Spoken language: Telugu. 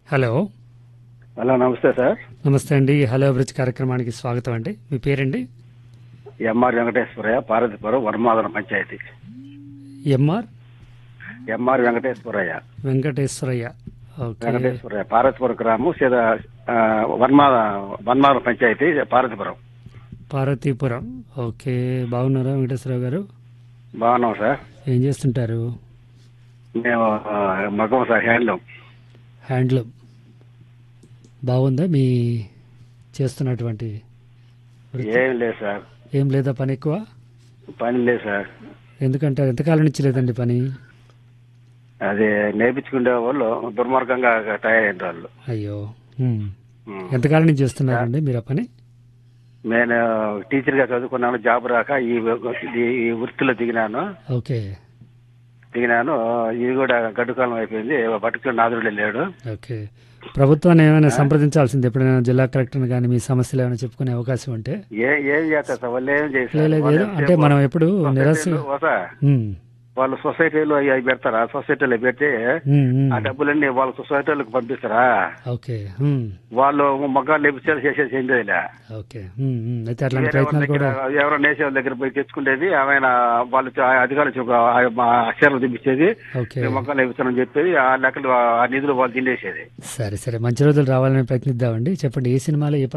హలో హలో నమస్తే సార్ నమస్తే అండి హలో అభిరుచి కార్యక్రమానికి స్వాగతం అండి మీ పేరండి MR Venkateswarayya Parvathipuram Varmadana panchayat MR MR Venkateswarayya Venkateswarayya okay Venkateswarayya Parvathipuram గ్రామం సీద వర్మాద వర్మాదన పంచాయతీ పార్వతీపురం పార్వతీపురం ఓకే బాగున్నారా వెంకటేశ్వరరావు గారు బాగున్నాం సార్ ఏం చేస్తుంటారు మేము ఆ, మగం సార్ హ్యాండ్లూమ్ హ్యాండ్లూమ్ బాగుందా మీ చేస్తున్నటువంటి వృత్తి? ఏం లేదు సార్ ఏం లేదా పని ఎక్కువ పని లేదు సార్ ఎందుకంటే ఎంతకాలం నుంచి లేదండి పని అది నేర్పించుకునే వాళ్ళు దుర్మార్గంగా తయారైన వాళ్ళు అయ్యో ఉమ్. ఉమ్. ఎంతకాలం నుంచి చేస్తున్నారండి మీరు ఆ పని నేను టీచర్గా చదువుకున్నాను జాబ్ రాక ఈ ఈ- ఈ వృత్తిలో దిగినాను ఓకే దిగినాను ఇది కూడా గడ్డుకాలం అయిపోయింది బతుకు నాదుడు లేడు ఓకే ప్రభుత్వాన్ని ఏమైనా సంప్రదించాల్సింది ఎప్పుడైనా జిల్లా కలెక్టర్ని కానీ మీ సమస్యలు ఏమైనా చెప్పుకునే అవకాశం ఉంటే ఏ ఏం చేస్తారు సార్ వాళ్ళు ఏం చేస్తారు లేదు, లేదు, వాళ్ళు ఏదో అంటే మనం ఎప్పుడు నిరాశ సొసైటీలో వసా, ఉమ్, వాళ్ళు సొసైటీలో అవి అవి పెడతారా సొసైటీలో పెట్టి ఉమ్, ఉమ్. ఆ డబ్బులన్నీ వాళ్ళ సొసైటీలకు పంపిస్తారా ఓకే ఉమ్, వాళ్ళు మగ్గాలు లేపించారు చేసేది చెందేదిలే ఓకే ఉమ్, ఉమ్. అయితే అట్లాంటి ప్రయత్నాలు కూడా ఎవరో నేసే వాళ్ళ దగ్గర పోయి తెచ్చుకునేది ఆమె వాళ్ళు చ- ఆ అధికారులు చొక్క- ఆ మా అక్షరాలు తెప్పించేది ఓకే మేము మగ్గాలు లేపిస్తామని చెప్పేది ఆ లెక్కలు ఆ నిధులు వాళ్ళు తినేసేది సరే సరే మంచి రోజులు రావాలని ప్రయత్నిద్దామండి చెప్పండి ఏ సినిమాలో ఏ